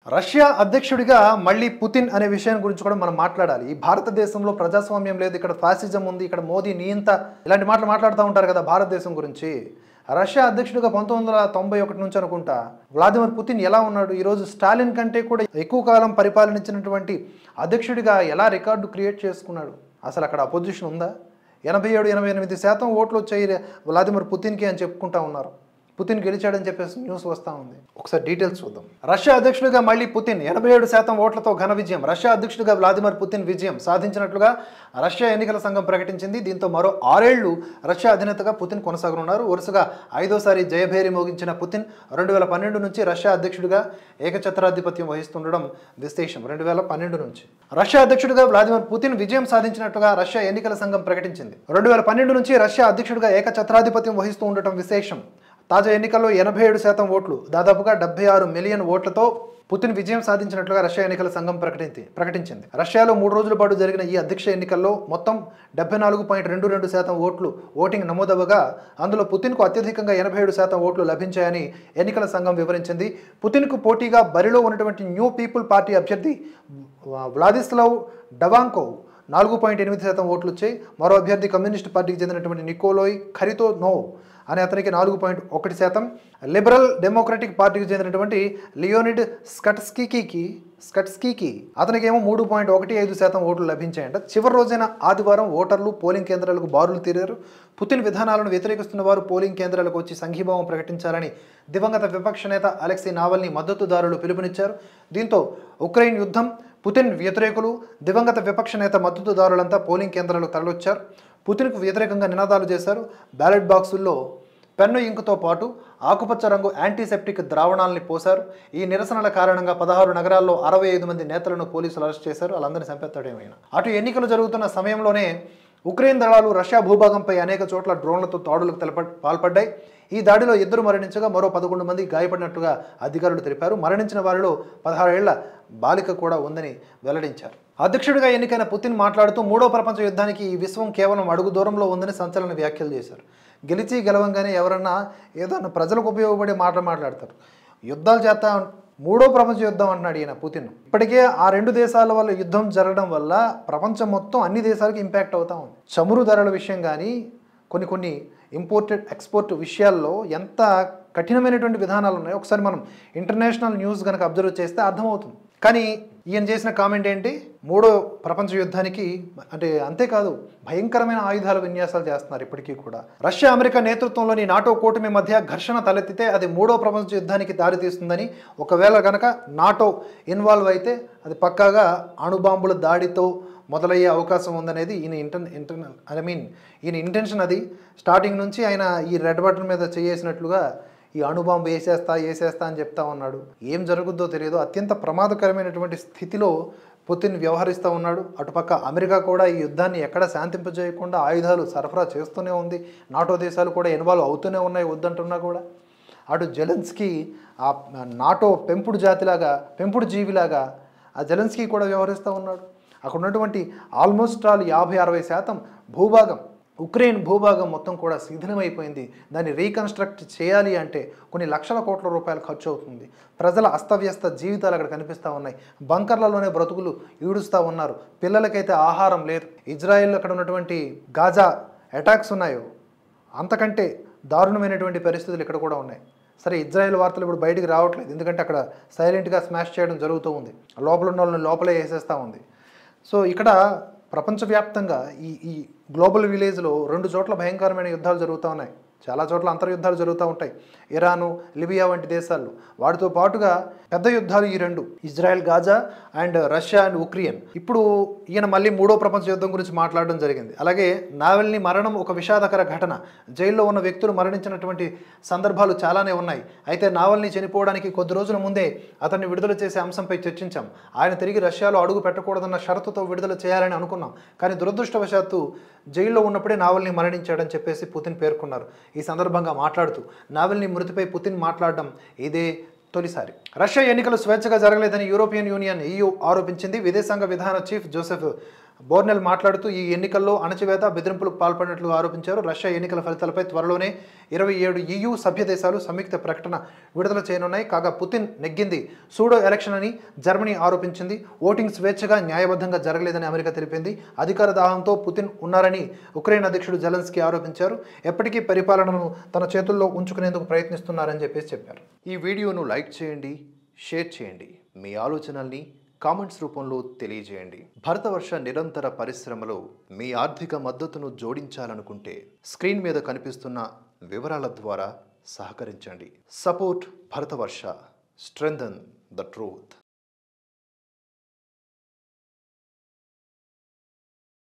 Russia అధ్యక్షుడిగా మళ్ళీ Putin అనే విషయం గురించి కూడా మనం మాట్లాడాలి ఈ భారతదేశంలో ప్రజాస్వామ్యం లేదు ఇక్కడ ఫాసిజం ఉంది ఇక్కడ మోదీ నియంత ఇలాంటి మాటలు మాట్లాడుతూ ఉంటారు కదా భారతదేశం గురించి రష్యా అధ్యక్షుడిగా పంతొమ్మిది వందల తొంభై ఒకటి నుంచి అనుకుంటా వ్లాదిమిర్ పుతిన్ ఎలా ఉన్నాడు ఈరోజు స్టాలిన్ కంటే కూడా ఎక్కువ కాలం పరిపాలించినటువంటి అధ్యక్షుడిగా ఎలా రికార్డు క్రియేట్ చేసుకున్నాడు అసలు అక్కడ అపోజిషన్ ఉందా ఎనభై ఏడు ఎనభై ఎనిమిది శాతం ఓట్లు వచ్చాయి వ్లాదిమిర్ పుతిన్కి అని చెప్పుకుంటా ఉన్నారు పుతిన్ గెలిచాడని చెప్పేసి న్యూస్ వస్తూ ఉంది ఒకసారి డీటెయిల్స్ చూద్దాం రష్యా అధ్యక్షుడిగా మళ్ళీ పుతిన్ ఎనభై ఏడు శాతం ఓట్లతో ఘన విజయం రష్యా అధ్యక్షుడిగా వ్లాదిమిర్ పుతిన్ విజయం సాధించినట్లుగా రష్యా ఎన్నికల సంఘం ప్రకటించింది దీంతో మరో ఆరేళ్లు రష్యా అధినేతగా పుతిన్ కొనసాగనున్నారు వరుసగా ఐదోసారి జయభేరి మోగించిన పుతిన్ రెండు వేల పన్నెండు నుంచి రష్యా అధ్యక్షుడిగా ఏకఛత్రాధిపత్యం వహిస్తుండడం విశేషం రెండు వేల పన్నెండు నుంచి రష్యా అధ్యక్షుడిగా వ్లాదిమిర్ పుతిన్ విజయం సాధించినట్లుగా రష్యా ఎన్నికల సంఘం ప్రకటించింది రెండు వేల పన్నెండు నుంచి రష్యా అధ్యక్షుడిగా ఏకఛత్రాధిపత్యం వహిస్తూ ఉండటం విశేషం తాజా ఎన్నికల్లో ఎనభై ఏడు శాతం ఓట్లు దాదాపుగా డెబ్బై ఆరు మిలియన్ ఓట్లతో పుతిన్ విజయం సాధించినట్లుగా రష్యా ఎన్నికల సంఘం ప్రకటించి ప్రకటించింది రష్యాలో మూడు రోజుల పాటు జరిగిన ఈ అధ్యక్ష ఎన్నికల్లో మొత్తం డెబ్బై నాలుగు పాయింట్ రెండు రెండు శాతం ఓట్లు ఓటింగ్ నమోదవగా అందులో పుతిన్కు అత్యధికంగా ఎనభై ఏడు శాతం ఓట్లు లభించాయని ఎన్నికల సంఘం వివరించింది పుతిన్కు పోటీగా బరిలో ఉన్నటువంటి న్యూ పీపుల్ పార్టీ అభ్యర్థి వ్లాదిస్లవ్ డవాంకోవ్ నాలుగు పాయింట్ ఎనిమిది శాతం ఓట్లు వచ్చాయి మరో అభ్యర్థి కమ్యూనిస్ట్ పార్టీకి చెందినటువంటి నికోలోయ్ ఖరితో నో అనే అతనికి నాలుగు పాయింట్ ఒకటి శాతం లిబరల్ డెమోక్రటిక్ పార్టీకి చెందినటువంటి లియోనిడ్ స్కట్స్కీకి స్కట్స్కీకి అతనికేమో మూడు పాయింట్ ఒకటి ఐదు శాతం ఓట్లు లభించాయంట చివరి రోజైన ఆదివారం ఓటర్లు పోలింగ్ కేంద్రాలకు బారులు తీరారు పుతిన్ విధానాలను వ్యతిరేకిస్తున్న వారు పోలింగ్ కేంద్రాలకు వచ్చి సంఘీభావం ప్రకటించాలని దివంగత విపక్ష నేత అలెక్సీ నావల్ని మద్దతుదారులు పిలుపునిచ్చారు దీంతో ఉక్రెయిన్ యుద్ధం పుతిన్ వ్యతిరేకులు దివంగత విపక్ష నేత మద్దతుదారులంతా పోలింగ్ కేంద్రాలకు తరలొచ్చారు పుతిన్కు వ్యతిరేకంగా నినాదాలు చేశారు బ్యాలెట్ బాక్సుల్లో పెన్ను ఇంకుతో పాటు ఆకుపచ్చ రంగు యాంటీసెప్టిక్ ద్రావణాలని పోశారు ఈ నిరసనల కారణంగా పదహారు నగరాల్లో అరవై ఐదు మంది నేతలను పోలీసులు అరెస్ట్ చేశారు వాళ్ళందరినీ చంపేస్తాడేమైనా అటు ఎన్నికలు జరుగుతున్న సమయంలోనే ఉక్రెయిన్ దళాలు రష్యా భూభాగంపై అనేక చోట్ల డ్రోన్లతో దాడులకు తెలప పాల్పడ్డాయి ఈ దాడిలో ఇద్దరు మరణించగా మరో పదకొండు మంది గాయపడినట్టుగా అధికారులు తెలిపారు మరణించిన వారిలో పదహారేళ్ల బాలిక కూడా ఉందని వెల్లడించారు అధ్యక్షుడిగా ఎన్నికైన పుతిన్ మాట్లాడుతూ మూడో ప్రపంచ యుద్ధానికి ఈ విశ్వం కేవలం అడుగు దూరంలో ఉందని సంచలన వ్యాఖ్యలు చేశారు గెలిచి గెలవంగానే ఎవరన్నా ఏదో ప్రజలకు ఉపయోగపడే మాటలు మాట్లాడతారు యుద్ధాలు చేస్తా మూడో ప్రపంచ యుద్ధం అంటున్నాడు ఈయన పుతిన్ ఇప్పటికే ఆ రెండు దేశాల వల్ల యుద్ధం జరగడం వల్ల ప్రపంచం మొత్తం అన్ని దేశాలకు ఇంపాక్ట్ అవుతా ఉంది చమురు ధరల విషయం కానీ కొన్ని కొన్ని ఇంపోర్టెడ్ ఎక్స్పోర్ట్ విషయాల్లో ఎంత కఠినమైనటువంటి విధానాలు ఉన్నాయో ఒకసారి మనం ఇంటర్నేషనల్ న్యూస్ కనుక అబ్జర్వ్ చేస్తే అర్థమవుతుంది కానీ ఈయన చేసిన కామెంట్ ఏంటి మూడో ప్రపంచ యుద్ధానికి అంటే అంతేకాదు భయంకరమైన ఆయుధాల విన్యాసాలు చేస్తున్నారు ఇప్పటికీ కూడా రష్యా అమెరికా నేతృత్వంలోని నాటో కూటమి మధ్య ఘర్షణ తలెత్తితే అది మూడో ప్రపంచ యుద్ధానికి దారితీస్తుందని ఒకవేళ గనక నాటో ఇన్వాల్వ్ అయితే అది పక్కాగా అణుబాంబుల దాడితో మొదలయ్యే అవకాశం ఉందనేది ఈయన ఇంటర్ ఇంటర్నల్ ఐ మీన్ ఈయన ఇంటెన్షన్ అది స్టార్టింగ్ నుంచి ఆయన ఈ రెడ్ బటన్ మీద చేసినట్లుగా ఈ అణుబాంబు వేసేస్తా వేసేస్తా అని చెప్తా ఉన్నాడు ఏం జరుగుద్దో తెలియదు అత్యంత ప్రమాదకరమైనటువంటి స్థితిలో పుతిన్ వ్యవహరిస్తూ ఉన్నాడు అటుపక్క అమెరికా కూడా ఈ యుద్ధాన్ని ఎక్కడ శాంతింపజేయకుండా ఆయుధాలు సరఫరా చేస్తూనే ఉంది నాటో దేశాలు కూడా ఇన్వాల్వ్ అవుతూనే ఉన్నాయి వద్దంటున్నా కూడా అటు జెలెన్స్కీ ఆ నాటో పెంపుడు జాతిలాగా పెంపుడు జీవిలాగా ఆ జెలెన్స్కీ కూడా వ్యవహరిస్తూ ఉన్నాడు అక్కడ ఉన్నటువంటి ఆల్మోస్ట్ ఆల్ యాభై అరవై శాతం భూభాగం ఉక్రెయిన్ భూభాగం మొత్తం కూడా శిథిలమైపోయింది దాన్ని రీకన్స్ట్రక్ట్ చేయాలి అంటే కొన్ని లక్షల కోట్ల రూపాయలు ఖర్చు అవుతుంది ప్రజల అస్తవ్యస్త జీవితాలు అక్కడ కనిపిస్తూ ఉన్నాయి బంకర్లలోనే బ్రతుకులు ఈడుస్తూ ఉన్నారు పిల్లలకైతే ఆహారం లేదు ఇజ్రాయెల్ అక్కడ ఉన్నటువంటి గాజా అటాక్స్ ఉన్నాయో అంతకంటే దారుణమైనటువంటి పరిస్థితులు ఇక్కడ కూడా ఉన్నాయి సరే ఇజ్రాయెల్ వార్తలు ఇప్పుడు బయటికి రావట్లేదు ఎందుకంటే అక్కడ సైలెంట్గా స్మాష్ చేయడం జరుగుతూ ఉంది లోపల ఉన్న వాళ్ళని లోపలే వేసేస్తూ ఉంది సో ఇక్కడ ప్రపంచవ్యాప్తంగా ఈ ఈ గ్లోబల్ విలేజ్లో రెండు చోట్ల భయంకరమైన యుద్ధాలు జరుగుతూ ఉన్నాయి చాలా చోట్ల అంతర్యుద్ధాలు జరుగుతూ ఉంటాయి ఇరాను లిబియా వంటి దేశాల్లో వాటితో పాటుగా పెద్ద యుద్ధాలు ఈ రెండు Israel Gaza and Russia and Ukraine ఇప్పుడు ఈయన మళ్ళీ మూడో ప్రపంచ యుద్ధం గురించి మాట్లాడడం జరిగింది అలాగే నావెల్ని మరణం ఒక విషాదకర ఘటన జైల్లో ఉన్న వ్యక్తులు మరణించినటువంటి సందర్భాలు చాలానే ఉన్నాయి అయితే నావల్ని చనిపోవడానికి కొద్ది రోజుల ముందే అతన్ని విడుదల చేసే అంశంపై చర్చించాం ఆయన తిరిగి రష్యాలో అడుగు పెట్టకూడదన్న షరతుతో విడుదల చేయాలని అనుకున్నాం కానీ దురదృష్టవశాత్తు జైల్లో ఉన్నప్పుడే నావల్ని మరణించాడని చెప్పేసి పుతిన్ పేర్కొన్నారు ఈ సందర్భంగా మాట్లాడుతూ నావల్ని మృతిపై పుతిన్ మాట్లాడడం ఇదే తొలిసారి రష్యా ఎన్నికలు స్వేచ్ఛగా జరగలేదని యూరోపియన్ యూనియన్ ఈయూ ఆరోపించింది విదేశాంగ విధాన చీఫ్ జోసెఫ్ బోర్నెల్ మాట్లాడుతూ ఈ ఎన్నికల్లో అణచివేత బెదిరింపులకు పాల్పడినట్లు ఆరోపించారు రష్యా ఎన్నికల ఫలితాలపై త్వరలోనే ఇరవై ఏడు ఈయూ సభ్య దేశాలు సంయుక్త ప్రకటన విడుదల చేయనున్నాయి కాగా పుతిన్ నెగ్గింది సూడో ఎలక్షన్ అని జర్మనీ ఆరోపించింది ఓటింగ్ స్వేచ్ఛగా న్యాయబద్ధంగా జరగలేదని అమెరికా తెలిపింది అధికార దాహంతో పుతిన్ ఉన్నారని ఉక్రెయిన్ అధ్యక్షుడు జెలెన్స్కీ ఆరోపించారు ఎప్పటికీ పరిపాలనను తన చేతుల్లో ఉంచుకునేందుకు ప్రయత్నిస్తున్నారని చెప్పేసి చెప్పారు ఈ వీడియోను లైక్ చేయండి షేర్ చేయండి మీ ఆలోచనల్ని కామెంట్స్ రూపంలో తెలియజేయండి భరతవర్ష నిరంతర పరిశ్రమలో మీ ఆర్థిక మద్దతును జోడించాలనుకుంటే స్క్రీన్ మీద కనిపిస్తున్న వివరాల ద్వారా సహకరించండి support Bharatavarsha strengthen the truth